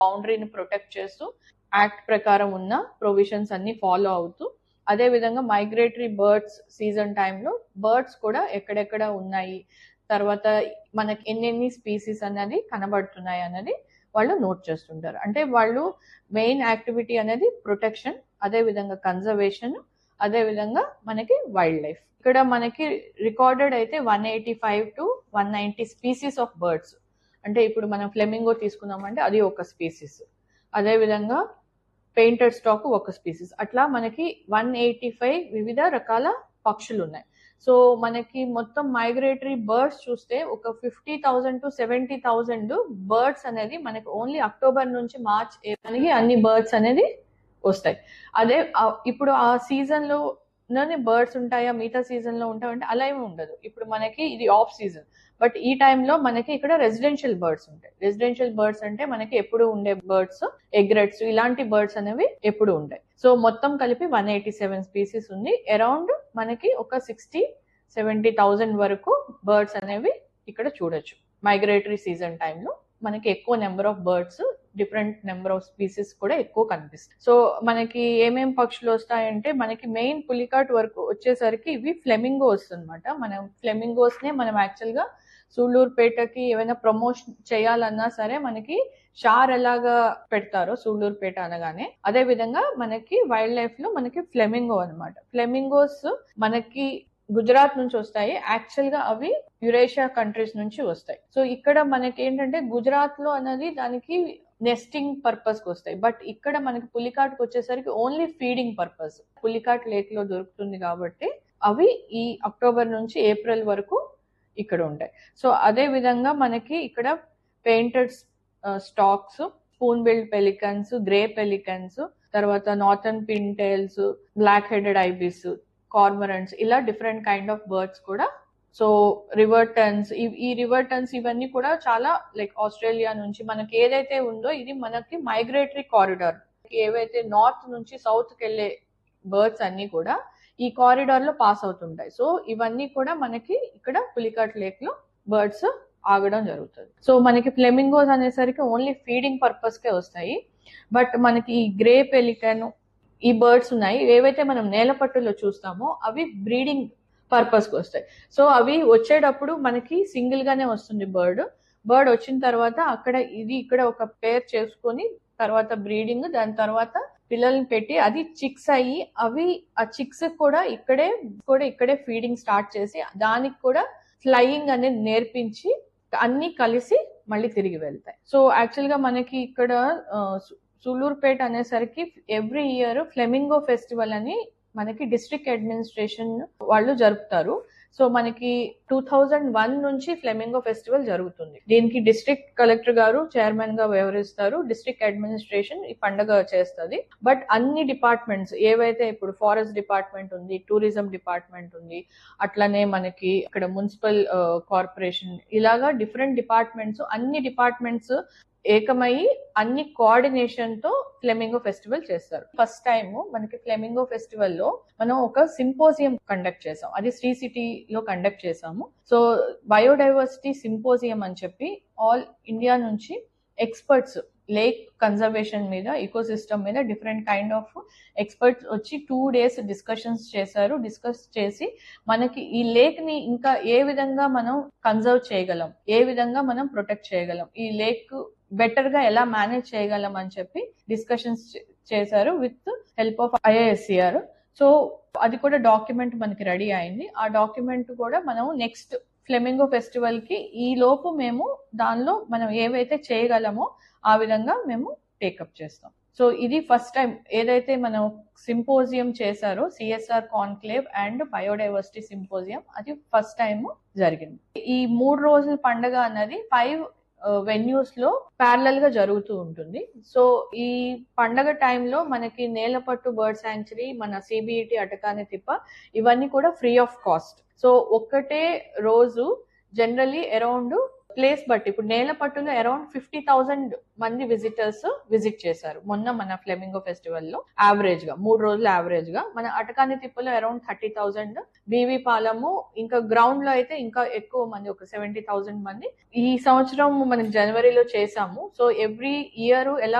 బౌండరీని protect చేస్తూ act ప్రకారం ఉన్న ప్రొవిజన్స్ అన్ని ఫాలో అవుతూ అదే విధంగా మైగ్రేటరీ బర్డ్స్ సీజన్ టైంలో బర్డ్స్ కూడా ఎక్కడెక్కడ ఉన్నాయి తర్వాత మనకి ఎన్నెన్ని స్పీసీస్ అన్నది కనబడుతున్నాయి అన్నది వాళ్ళు నోట్ చేస్తుంటారు అంటే వాళ్ళు మెయిన్ యాక్టివిటీ అనేది ప్రొటెక్షన్ అదే విధంగా కన్జర్వేషన్ అదే విధంగా మనకి వైల్డ్ లైఫ్ ఇక్కడ మనకి రికార్డెడ్ అయితే one eighty five to one ninety species of birds అంటే ఇప్పుడు మనం ఫ్లెమింగో తీసుకున్నామంటే అది ఒక స్పీసీస్ అదే విధంగా పెయింటెడ్ స్టాక్ ఒక స్పీసీస్ అట్లా మనకి వన్ ఎయిటీ ఫైవ్ వివిధ రకాల పక్షులు ఉన్నాయి సో మనకి మొత్తం మైగ్రేటరీ బర్డ్స్ చూస్తే ఒక fifty thousand to seventy thousand birds అనేది మనకి ఓన్లీ అక్టోబర్ నుంచి మార్చ్ మనకి అన్ని బర్డ్స్ అనేది వస్తాయి అదే ఆ- ఇప్పుడు ఆ సీజన్ లోనే బర్డ్స్ ఉంటాయా మిగతా సీజన్ లో ఉంటాయంటే అలా ఏమి ఉండదు ఇప్పుడు మనకి ఇది ఆఫ్ సీజన్ బట్ ఈ టైంలో మనకి ఇక్కడ రెసిడెన్షియల్ బర్డ్స్ ఉంటాయి రెసిడెన్షియల్ బర్డ్స్ అంటే మనకి ఎప్పుడు ఉండే బర్డ్స్ ఎగ్రెట్స్ ఇలాంటి బర్డ్స్ అనేవి ఎప్పుడు ఉంటాయి సో మొత్తం కలిపి వన్ ఎయిటీ సెవెన్ స్పీసీస్ ఉంది అరౌండ్ మనకి ఒక సిక్స్టీ సెవెంటీ థౌజండ్ వరకు బర్డ్స్ అనేవి ఇక్కడ చూడొచ్చు మైగ్రేటరీ సీజన్ టైంలో మనకి ఎక్కువ number of birds different number of species కూడా ఎక్కువ కనిపిస్తాయి సో మనకి ఏమేం పక్షులు వస్తాయంటే మనకి మెయిన్ పులికాట్ వరకు వచ్చేసరికి ఇవి ఫ్లెమింగోస్ అన్నమాట మనం ఫ్లెమింగోస్ నే మనం యాక్చువల్ గా సూళ్ళూరుపేటకి ఏమైనా ప్రమోషన్ చేయాలన్నా సరే మనకి షార్ ఎలాగా పెడతారో సూళ్ళూరుపేట అనగానే అదే విధంగా మనకి వైల్డ్ లైఫ్ లో మనకి ఫ్లెమింగో అన్నమాట ఫ్లెమింగోస్ మనకి గుజరాత్ నుంచి వస్తాయి యాక్చువల్ గా అవి యురేషియా కంట్రీస్ నుంచి వస్తాయి సో ఇక్కడ మనకి ఏంటంటే గుజరాత్ లో అనేది దానికి నెస్టింగ్ పర్పస్ కి వస్తాయి బట్ ఇక్కడ మనకి పులికాట్కి వచ్చేసరికి only feeding purpose Pulicat lake లో దొరుకుతుంది కాబట్టి అవి ఈ అక్టోబర్ నుంచి ఏప్రిల్ వరకు ఇక్కడ ఉంటాయి సో అదే విధంగా మనకి ఇక్కడ painted storks spoon billed pelicans grey pelicans తర్వాత northern pintails black headed ibis cormorants ఇలా డిఫరెంట్ కైండ్ ఆఫ్ బర్డ్స్ కూడా సో రివర్ టర్న్స్ ఈ రివర్ టర్న్స్ ఇవన్నీ కూడా చాలా లైక్ ఆస్ట్రేలియా నుంచి మనకి ఏదైతే ఉందో ఇది మనకి మైగ్రేటరీ కారిడార్ ఏవైతే నార్త్ నుంచి సౌత్ కి వెళ్ళే బర్డ్స్ అన్ని కూడా ఈ కారిడార్ లో పాస్ అవుతుంటాయి సో ఇవన్నీ కూడా మనకి ఇక్కడ పులికాట్ లేక్ లో బర్డ్స్ ఆగడం జరుగుతుంది సో మనకి ఫ్లెమింగోస్ అనేసరికి ఓన్లీ ఫీడింగ్ పర్పస్ కే వస్తాయి బట్ మనకి ఈ గ్రే పెలికన్ ఈ బర్డ్స్ ఉన్నాయి ఏవైతే మనం నేలపట్టులో చూస్తామో అవి బ్రీడింగ్ పర్పస్ కి వస్తాయి సో అవి వచ్చేటప్పుడు మనకి సింగిల్ గానే వస్తుంది బర్డ్ బర్డ్ వచ్చిన తర్వాత అక్కడ ఇది ఇక్కడ ఒక పేర్ చేసుకొని తర్వాత బ్రీడింగ్ దాని తర్వాత పిల్లల్ని పెట్టి అది చిక్స్ అయ్యి అవి ఆ చిక్స్ కూడా ఇక్కడే కూడా ఇక్కడే ఫీడింగ్ స్టార్ట్ చేసి దానికి కూడా ఫ్లయింగ్ అనేది నేర్పించి అన్ని కలిసి మళ్ళీ తిరిగి వెళ్తాయి సో యాక్చువల్ గా మనకి ఇక్కడ ఆ, సు- సులూర్పేట అనేసరికి ఎవ్రీ ఇయర్ ఫ్లెమింగో ఫెస్టివల్ అని మనకి డిస్ట్రిక్ట్ అడ్మినిస్ట్రేషన్ వాళ్ళు జరుపుతారు సో మనకి టూ థౌజండ్ వన్ నుంచి ఫ్లెమింగో ఫెస్టివల్ జరుగుతుంది దీనికి డిస్ట్రిక్ట్ కలెక్టర్ గారు చైర్మన్ గా వ్యవహరిస్తారు డిస్ట్రిక్ట్ అడ్మినిస్ట్రేషన్ ఈ పండగ చేస్తుంది బట్ అన్ని డిపార్ట్మెంట్స్ ఏవైతే ఇప్పుడు ఫారెస్ట్ డిపార్ట్మెంట్ ఉంది టూరిజం డిపార్ట్మెంట్ ఉంది అట్లనే మనకి ఇక్కడ మున్సిపల్ కార్పొరేషన్ ఇలాగా డిఫరెంట్ డిపార్ట్మెంట్స్ అన్ని డిపార్ట్మెంట్స్ ఏకమయ్యి అన్ని కోఆర్డినేషన్ తో ఫ్లెమింగో ఫెస్టివల్ చేస్తారు ఫస్ట్ టైం మనకి ఫ్లెమింగో ఫెస్టివల్ లో మనం ఒక సింపోజియం కండక్ట్ చేసాం అది శ్రీ సిటీ లో కండక్ట్ చేసాము సో బయోడైవర్సిటీ సింపోజియం అని చెప్పి ఆల్ ఇండియా నుంచి ఎక్స్పర్ట్స్ లేక్ కన్జర్వేషన్ మీద ఈకో సిస్టమ్ మీద డిఫరెంట్ కైండ్ ఆఫ్ ఎక్స్పర్ట్స్ వచ్చి టూ డేస్ డిస్కషన్స్ చేశారు డిస్కస్ చేసి మనకి ఈ లేక్ ని ఇంకా ఏ విధంగా మనం కన్జర్వ్ చేయగలం ఏ విధంగా మనం ప్రొటెక్ట్ చేయగలం ఈ లేక్ బెటర్ గా ఎలా మేనేజ్ చేయగలం అని చెప్పి డిస్కషన్స్ చేశారు with help of IASCR so అది కూడా డాక్యుమెంట్ మనకి రెడీ అయింది ఆ డాక్యుమెంట్ కూడా మనం నెక్స్ట్ ఫ్లెమింగో ఫెస్టివల్ కి ఈ లోపు మేము దానిలో మనం ఏవైతే చేయగలమో ఆ విధంగా మేము టేకప్ చేస్తాం సో ఇది ఫస్ట్ టైం ఏదైతే మనం సింపోజియం చేశారో CSR conclave and biodiversity symposium అది ఫస్ట్ టైం జరిగింది ఈ మూడు రోజుల పండగ అన్నది ఫైవ్ వెన్యూస్ లో ప్యారలల్ గా జరుగుతూ ఉంటుంది సో ఈ పండగ టైంలో మనకి నేలపట్టు బర్డ్ శాంచురీ మన సిబిఈటి అటకాని తిప్ప ఇవన్నీ కూడా ఫ్రీ ఆఫ్ కాస్ట్ సో ఒక్కటే రోజు జనరలీ అరౌండ్ ప్లేస్ బట్టి ఇప్పుడు నేల పట్టులో అరౌండ్ ఫిఫ్టీ థౌసండ్ మంది విజిటర్స్ విజిట్ చేశారు మొన్న మన ఫ్లెమింగో ఫెస్టివల్ లో యావరేజ్ గా మూడు రోజులు యావరేజ్ గా మన అటకాని తిప్పలో అరౌండ్ థర్టీ థౌసండ్ బీవీ పాలము ఇంకా గ్రౌండ్ లో అయితే ఇంకా ఎక్కువ మంది ఒక సెవెంటీ థౌసండ్ మంది ఈ సంవత్సరం మనం జనవరిలో చేసాము సో ఎవ్రీ ఇయర్ ఎలా